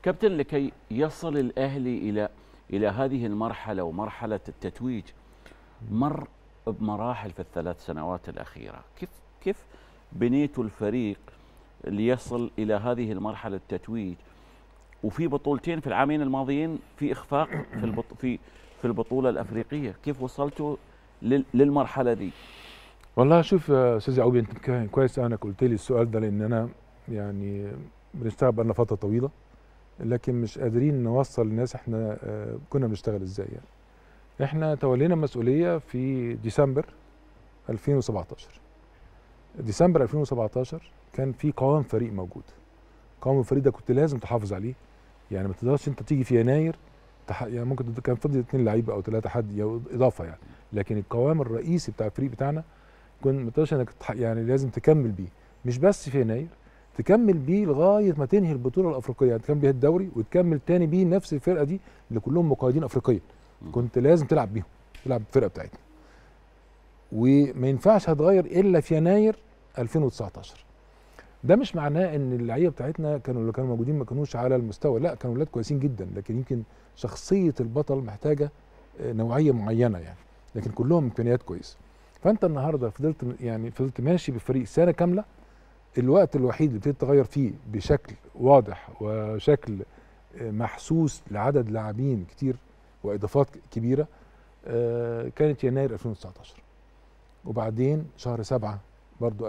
كابتن لكي يصل الاهلي الى الى هذه المرحله ومرحله التتويج مر بمراحل في الثلاث سنوات الاخيره كيف كيف بنيتوا الفريق ليصل الى هذه المرحله التتويج وفي بطولتين في العامين الماضيين في اخفاق في البط في في البطوله الافريقيه كيف وصلتوا لل- للمرحله دي والله شوف يا استاذ يعقوب انت كان كويس انك قلت لي السؤال ده لان انا يعني بنشتغل بقالنا فتره طويله لكن مش قادرين نوصل للناس احنا آه، كنا بنشتغل ازاي يعني احنا تولينا المسؤوليه في ديسمبر 2017 ديسمبر 2017 كان في قوام فريق موجود قوام الفريق ده كنت لازم تحافظ عليه يعني ما تقدرش انت تيجي في يناير تح... يعني ممكن كان فاضل اثنين لعيبه او ثلاثه حد او اضافه يعني لكن القوام الرئيسي بتاع الفريق بتاعنا كنت ما تقدرش انك تح... يعني لازم تكمل بيه مش بس في يناير تكمل بيه لغايه ما تنهي البطوله الافريقيه يعني تكمل بيها الدوري وتكمل تاني بيه نفس الفرقه دي اللي كلهم مقيدين افريقيا م. كنت لازم تلعب بيهم تلعب بالفرقه بتاعتنا وما ينفعش هتغير الا في يناير 2019 ده مش معناه ان اللعيبه بتاعتنا كانوا اللي كانوا موجودين ما كانوش على المستوى لا كانوا ولاد كويسين جدا لكن يمكن شخصيه البطل محتاجه آه، نوعيه معينه يعني لكن كلهم امكانيات كويسه فانت النهارده فضلت يعني فضلت ماشي بالفريق سنه كامله الوقت الوحيد اللي ابتديت تغير فيه بشكل واضح وشكل آه، محسوس لعدد لاعبين كتير واضافات كبيره آه، كانت يناير 2019 وبعدين شهر سبعة برضو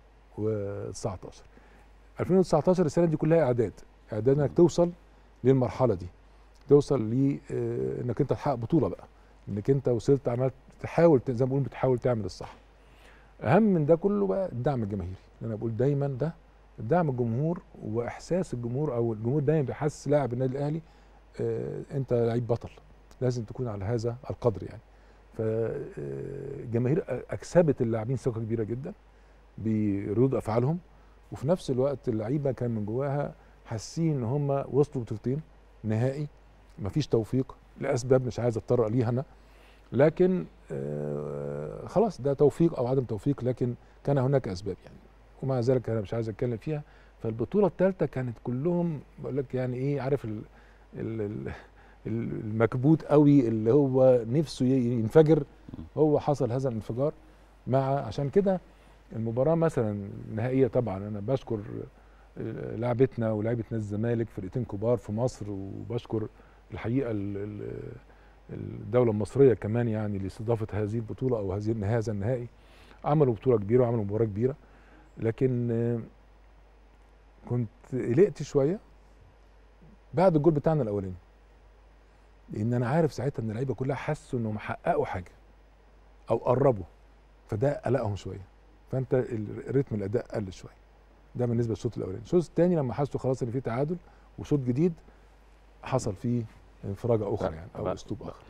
2019 2019 السنه دي كلها اعداد اعداد انك توصل للمرحله دي توصل ل آه، انك انت تحقق بطوله بقى انك انت وصلت عملت تحاول ت- زي ما بقول بتحاول تعمل الصح اهم من ده كله بقى الدعم الجماهيري اللي انا بقول دايما ده الدعم الجمهور واحساس الجمهور او الجمهور دايما بيحسس لاعب النادي الاهلي آه، انت لعيب بطل لازم تكون على هذا القدر يعني فالجماهير اكسبت اللاعبين ثقه كبيره جدا بردود افعالهم وفي نفس الوقت اللعيبه كان من جواها حاسين ان هم وصلوا بطولتين نهائي مفيش توفيق لاسباب مش عايز اتطرق ليها انا لكن آه خلاص ده توفيق او عدم توفيق لكن كان هناك اسباب يعني ومع ذلك انا مش عايز اتكلم فيها فالبطوله الثالثه كانت كلهم بقول لك يعني ايه عارف ال ال ال المكبوت قوي اللي هو نفسه ينفجر هو حصل هذا الانفجار مع عشان كده المباراه مثلا النهائيه طبعا انا بشكر لعبتنا ولعبه نادي الزمالك فرقتين كبار في مصر وبشكر الحقيقه ال- ال- الدوله المصريه كمان يعني لاستضافه هذه البطوله او هذه هذا النهائي عملوا بطوله كبيره وعملوا مباراه كبيره لكن آه، كنت قلقت شويه بعد الجول بتاعنا الاولاني لان انا عارف ساعتها ان اللعيبه كلها حسوا انهم حققوا حاجه او قربوا فده قلقهم شويه فانت ال- رتم الاداء قل شويه ده بالنسبه للشوط الاولاني الشوط الثاني لما حسوا خلاص ان في تعادل وشوط جديد حصل فيه انفراجه اخرى ب- يعني او ب- اسلوب ب- اخر